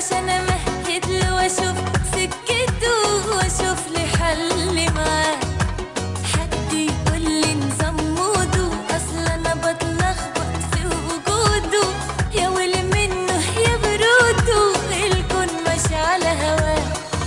عشان امهد له واشوف سكته واشوف لي حل معاه حد يقول لي نظام موده اصل انا بتلخبط في وجوده يا ويلي منه يا بروده الكون ماشي على هواه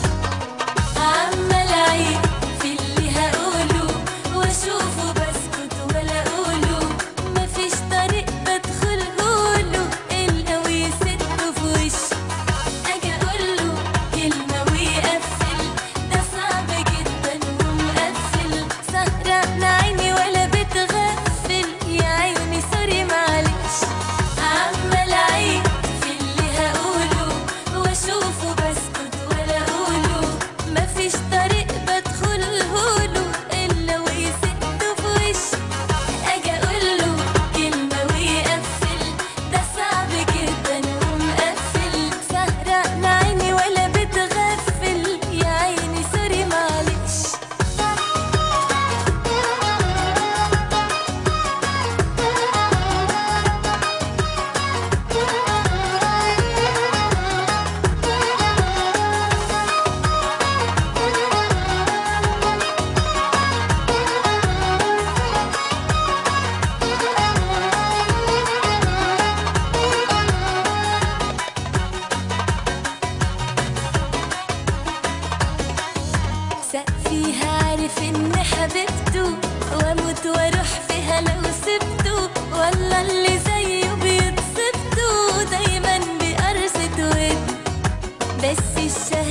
عمال اعيد في اللي هقوله واشوفه بسكت ولا اقوله مفيش طريق بدخله له الا ويسده في وشي اجي اقوله كلمه ويقفل ده صعب جدا ومقفل سهران عيني ولا بتغفل يا عيني سوري معلش عمال اعيد في اللي هقوله واشوفه بسكت ولا اقوله مفيش طريق بدخله له الا ويسده في وشي اجي اقوله كلمه ويقفل ده صعب جدا ومقفل سهران عيني ولا بتغفل يا عيني سوري معلش سقفيها عارف ان حبيبته واموت واروح فيها لو سبته والله اللي زيه بيتصبته دايما بقرصة ود بس الشهر